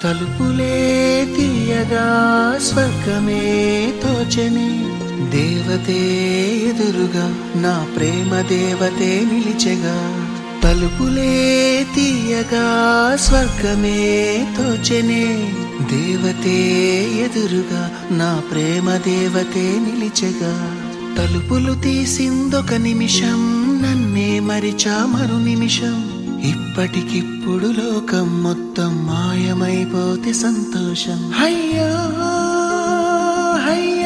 తలుపులే తీయగా స్వర్గమే తోచని దేవతే ఎదురుగా నా ప్రేమ దేవతే నిలిచెగా తలుపులే తీయగా స్వర్గమే తోచెనే దేవతే ఎదురుగా నా ప్రేమ దేవతే నిలిచెగా తలుపులు తీసిందొక నిమిషం నన్నే మరిచా మరు నిమిషం ఇప్పటికిప్పుడు లోకం మొత్తం మాయమైపోతే సంతోషం అయ్యో అయ్యో